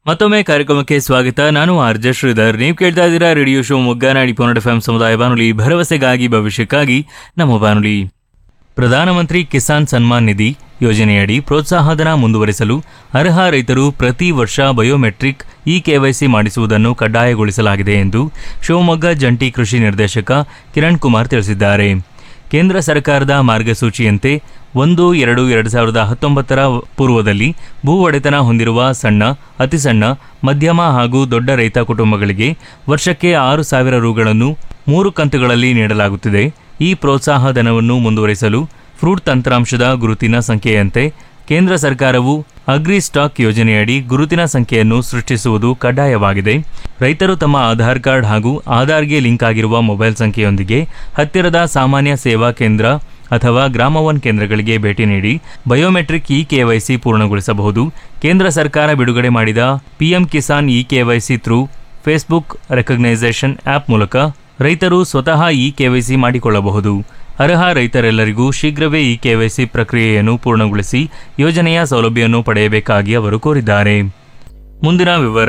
ಮತ್ತೊಮ್ಮೆ ಕಾರ್ಯಕ್ರಮಕ್ಕೆ ಸ್ವಾಗತ ನಾನು ಆರ್ಜೆ ಶ್ರೀಧರ್ ನೀವು ಕೇಳ್ತಾ ಇದ್ದೀರಾ ರೇಡಿಯೋ ಶೋ ಮೊಗ್ಗಾನಾಡಿ ಪೋನಡ್ ಎಫ್ ಸಮುದಾಯ ಬಾನುಲಿ ಭರವಸೆಗಾಗಿ ಭವಿಷ್ಯಕ್ಕಾಗಿ ನಮ್ಮ ಬಾನುಲಿ ಪ್ರಧಾನಮಂತ್ರಿ ಕಿಸಾನ್ ಸನ್ಮಾನ್ ನಿಧಿ ಯೋಜನೆಯಡಿ ಪ್ರೋತ್ಸಾಹಧನ ಮುಂದುವರಿಸಲು ಅರ್ಹ ರೈತರು ಪ್ರತಿ ವರ್ಷ ಬಯೋಮೆಟ್ರಿಕ್ ಇ ಕೆವೈಸಿ ಮಾಡಿಸುವುದನ್ನು ಕಡ್ಡಾಯಗೊಳಿಸಲಾಗಿದೆ ಎಂದು ಶಿವಮೊಗ್ಗ ಜಂಟಿ ಕೃಷಿ ನಿರ್ದೇಶಕ ಕಿರಣ್ ಕುಮಾರ್ ತಿಳಿಸಿದ್ದಾರೆ ಕೇಂದ್ರ ಸರ್ಕಾರದ ಮಾರ್ಗಸೂಚಿಯಂತೆ ಒಂದು ಎರಡು ಎರಡು ಸಾವಿರದ ಹತ್ತೊಂಬತ್ತರ ಪೂರ್ವದಲ್ಲಿ ಭೂ ಒಡೆತನ ಹೊಂದಿರುವ ಸಣ್ಣ ಅತಿಸಣ್ಣ ಮಧ್ಯಮ ಹಾಗೂ ದೊಡ್ಡ ರೈತ ಕುಟುಂಬಗಳಿಗೆ ವರ್ಷಕ್ಕೆ ಆರು ಸಾವಿರ ರುಗಳನ್ನು ಮೂರು ಕಂತುಗಳಲ್ಲಿ ನೀಡಲಾಗುತ್ತಿದೆ ಈ ಪ್ರೋತ್ಸಾಹ ಧನವನ್ನು ಮುಂದುವರಿಸಲು ಫ್ರೂಟ್ ತಂತ್ರಾಂಶದ ಗುರುತಿನ ಸಂಖ್ಯೆಯಂತೆ ಕೇಂದ್ರ ಸರ್ಕಾರವು ಅಗ್ರಿ ಸ್ಟಾಕ್ ಯೋಜನೆಯಡಿ ಗುರುತಿನ ಸಂಖ್ಯೆಯನ್ನು ಸೃಷ್ಟಿಸುವುದು ಕಡ್ಡಾಯವಾಗಿದೆ ರೈತರು ತಮ್ಮ ಆಧಾರ್ ಕಾರ್ಡ್ ಹಾಗೂ ಆಧಾರ್ಗೆ ಲಿಂಕ್ ಆಗಿರುವ ಮೊಬೈಲ್ ಸಂಖ್ಯೆಯೊಂದಿಗೆ ಹತ್ತಿರದ ಸಾಮಾನ್ಯ ಸೇವಾ ಕೇಂದ್ರ ಅಥವಾ ಗ್ರಾಮ ಒನ್ ಕೇಂದ್ರಗಳಿಗೆ ಭೇಟಿ ನೀಡಿ ಬಯೋಮೆಟ್ರಿಕ್ ಇ ಕೆವೈಸಿ ಪೂರ್ಣಗೊಳಿಸಬಹುದು ಕೇಂದ್ರ ಸರ್ಕಾರ ಬಿಡುಗಡೆ ಮಾಡಿದ PM Kisan e KYC through Facebook recognition app ಮೂಲಕ ರೈತರು ಸ್ವತಃ ಇ ಕೆವೈಸಿ ಮಾಡಿಕೊಳ್ಳಬಹುದು ಅರ್ಹ ರೈತರೆಲ್ಲರಿಗೂ ಶೀಘ್ರವೇ ಈ ಕೆವೈಸಿ ಪ್ರಕ್ರಿಯೆಯನ್ನು ಪೂರ್ಣಗೊಳಿಸಿ ಯೋಜನೆಯ ಸೌಲಭ್ಯವನ್ನು ಪಡೆಯಬೇಕಾಗಿ ಅವರು ಕೋರಿದ್ದಾರೆ ಮುಂದಿನ ವಿವರ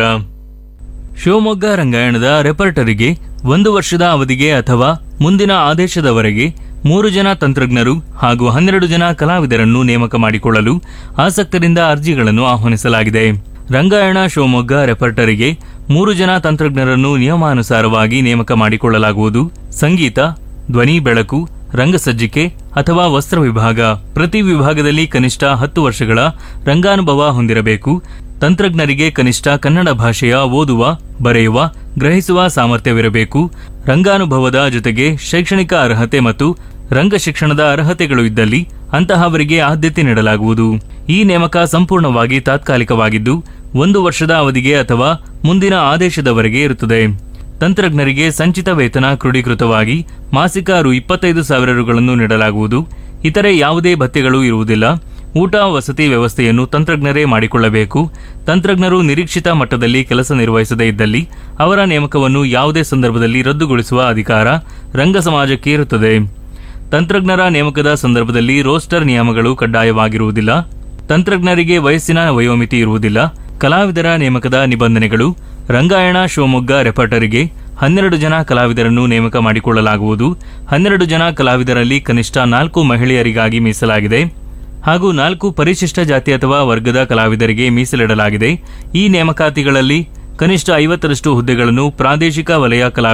ಶಿವಮೊಗ್ಗ ರಂಗಾಯಣದ ರೆಪರ್ಟರಿಗೆ ಒಂದು ವರ್ಷದ ಅವಧಿಗೆ ಅಥವಾ ಮುಂದಿನ ಆದೇಶದವರೆಗೆ ಮೂರು ಜನ ತಂತ್ರಜ್ಞರು ಹಾಗೂ ಹನ್ನೆರಡು ಜನ ಕಲಾವಿದರನ್ನು ನೇಮಕ ಮಾಡಿಕೊಳ್ಳಲು ಆಸಕ್ತರಿಂದ ಅರ್ಜಿಗಳನ್ನು ಆಹ್ವಾನಿಸಲಾಗಿದೆ ರಂಗಾಯಣ ಶಿವಮೊಗ್ಗ ರೆಪರ್ಟರಿಗೆ ಮೂರು ಜನ ತಂತ್ರಜ್ಞರನ್ನು ನಿಯಮಾನುಸಾರವಾಗಿ ನೇಮಕ ಮಾಡಿಕೊಳ್ಳಲಾಗುವುದು ಸಂಗೀತ ಧ್ವನಿ ಬೆಳಕು ರಂಗಸಜ್ಜಿಕೆ ಅಥವಾ ವಸ್ತ್ರ ವಿಭಾಗ ಪ್ರತಿ ವಿಭಾಗದಲ್ಲಿ ಕನಿಷ್ಠ ಹತ್ತು ವರ್ಷಗಳ ರಂಗಾನುಭವ ಹೊಂದಿರಬೇಕು ತಂತ್ರಜ್ಞರಿಗೆ ಕನಿಷ್ಠ ಕನ್ನಡ ಭಾಷೆಯ ಓದುವ ಬರೆಯುವ ಗ್ರಹಿಸುವ ಸಾಮರ್ಥ್ಯವಿರಬೇಕು ರಂಗಾನುಭವದ ಜೊತೆಗೆ ಶೈಕ್ಷಣಿಕ ಅರ್ಹತೆ ಮತ್ತು ರಂಗ ಶಿಕ್ಷಣದ ಅರ್ಹತೆಗಳು ಇದ್ದಲ್ಲಿ ಅಂತಹವರಿಗೆ ಆದ್ಯತೆ ನೀಡಲಾಗುವುದು ಈ ನೇಮಕ ಸಂಪೂರ್ಣವಾಗಿ ತಾತ್ಕಾಲಿಕವಾಗಿದ್ದು ಒಂದು ವರ್ಷದ ಅವಧಿಗೆ ಅಥವಾ ಮುಂದಿನ ಆದೇಶದವರೆಗೆ ಇರುತ್ತದೆ ತಂತ್ರಜ್ಞರಿಗೆ ಸಂಚಿತ ವೇತನ ಕ್ರೋಢೀಕೃತವಾಗಿ ಮಾಸಿಕ ರು ಇಪ್ಪತ್ತೈದು ಸಾವಿರ ರುಗಳನ್ನು ನೀಡಲಾಗುವುದು ಇತರೆ ಯಾವುದೇ ಭತ್ಯೆಗಳು ಇರುವುದಿಲ್ಲ ಊಟ ವಸತಿ ವ್ಯವಸ್ಥೆಯನ್ನು ತಂತ್ರಜ್ಞರೇ ಮಾಡಿಕೊಳ್ಳಬೇಕು ತಂತ್ರಜ್ಞರು ನಿರೀಕ್ಷಿತ ಮಟ್ಟದಲ್ಲಿ ಕೆಲಸ ನಿರ್ವಹಿಸದೇ ಇದ್ದಲ್ಲಿ ಅವರ ನೇಮಕವನ್ನು ಯಾವುದೇ ಸಂದರ್ಭದಲ್ಲಿ ರದ್ದುಗೊಳಿಸುವ ಅಧಿಕಾರ ರಂಗ ಸಮಾಜಕ್ಕೆ ಇರುತ್ತದೆ ತಂತ್ರಜ್ಞರ ನೇಮಕದ ಸಂದರ್ಭದಲ್ಲಿ ರೋಸ್ಟರ್ ನಿಯಮಗಳು ಕಡ್ಡಾಯವಾಗಿರುವುದಿಲ್ಲ ತಂತ್ರಜ್ಞರಿಗೆ ವಯಸ್ಸಿನ ವಯೋಮಿತಿ ಇರುವುದಿಲ್ಲ ಕಲಾವಿದರ ನೇಮಕದ ನಿಬಂಧನೆಗಳು ರಂಗಾಯಣ ಶಿವಮೊಗ್ಗ ರೆಪರ್ಟರಿಗೆ ಹನ್ನೆರಡು ಜನ ಕಲಾವಿದರನ್ನು ನೇಮಕ ಮಾಡಿಕೊಳ್ಳಲಾಗುವುದು ಹನ್ನೆರಡು ಜನ ಕಲಾವಿದರಲ್ಲಿ ಕನಿಷ್ಠ ನಾಲ್ಕು ಮಹಿಳೆಯರಿಗಾಗಿ ಮೀಸಲಾಗಿದೆ ಹಾಗೂ ನಾಲ್ಕು ಪರಿಶಿಷ್ಟ ಜಾತಿ ಅಥವಾ ವರ್ಗದ ಕಲಾವಿದರಿಗೆ ಮೀಸಲಿಡಲಾಗಿದೆ ಈ ನೇಮಕಾತಿಗಳಲ್ಲಿ ಕನಿಷ್ಠ ಐವತ್ತರಷ್ಟು ಹುದ್ದೆಗಳನ್ನು ಪ್ರಾದೇಶಿಕ ವಲಯ ಕಲಾವಿದ